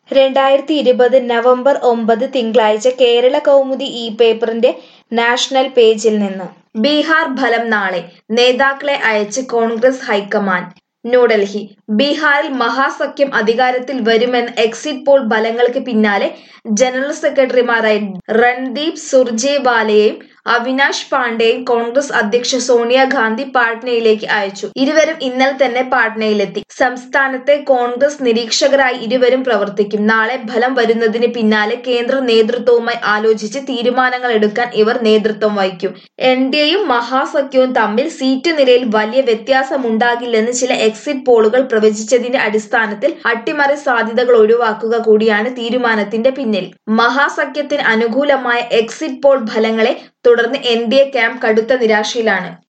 രണ്ടായിരത്തി ഇരുപത് നവംബർ ഒമ്പത് തിങ്കളാഴ്ച കേരള കൗമുദി ഈ പേപ്പറിന്റെ നാഷണൽ പേജിൽ നിന്ന് ബീഹാർ ഫലം നാളെ നേതാക്കളെ അയച്ച് കോൺഗ്രസ് ഹൈക്കമാൻഡ് ന്യൂഡൽഹി ബീഹാറിൽ മഹാസഖ്യം അധികാരത്തിൽ വരുമെന്ന എക്സിറ്റ് പോൾ ഫലങ്ങൾക്ക് പിന്നാലെ ജനറൽ സെക്രട്ടറിമാരായ രൺദീപ് സുർജേവാലയെയും അവിനാഷ് പാണ്ഡെയും കോൺഗ്രസ് അധ്യക്ഷ സോണിയാഗാന്ധി പാട്നയിലേക്ക് അയച്ചു ഇരുവരും ഇന്നലെ തന്നെ പാട്നയിലെത്തി സംസ്ഥാനത്തെ കോൺഗ്രസ് നിരീക്ഷകരായി ഇരുവരും പ്രവർത്തിക്കും നാളെ ഫലം വരുന്നതിന് പിന്നാലെ കേന്ദ്ര നേതൃത്വവുമായി ആലോചിച്ച് തീരുമാനങ്ങൾ എടുക്കാൻ ഇവർ നേതൃത്വം വഹിക്കും എൻ ഡി എയും മഹാസഖ്യവും തമ്മിൽ സീറ്റ് നിലയിൽ വലിയ വ്യത്യാസമുണ്ടാകില്ലെന്ന് ചില എക്സിറ്റ് പോളുകൾ പ്രവചിച്ചതിന്റെ അടിസ്ഥാനത്തിൽ അട്ടിമറി സാധ്യതകൾ ഒഴിവാക്കുക കൂടിയാണ് തീരുമാനത്തിന്റെ പിന്നിൽ മഹാസഖ്യത്തിന് അനുകൂലമായ എക്സിറ്റ് പോൾ ഫലങ്ങളെ തുടർന്ന് എൻ ഡി എ ക്യാമ്പ് കടുത്ത നിരാശയിലാണ്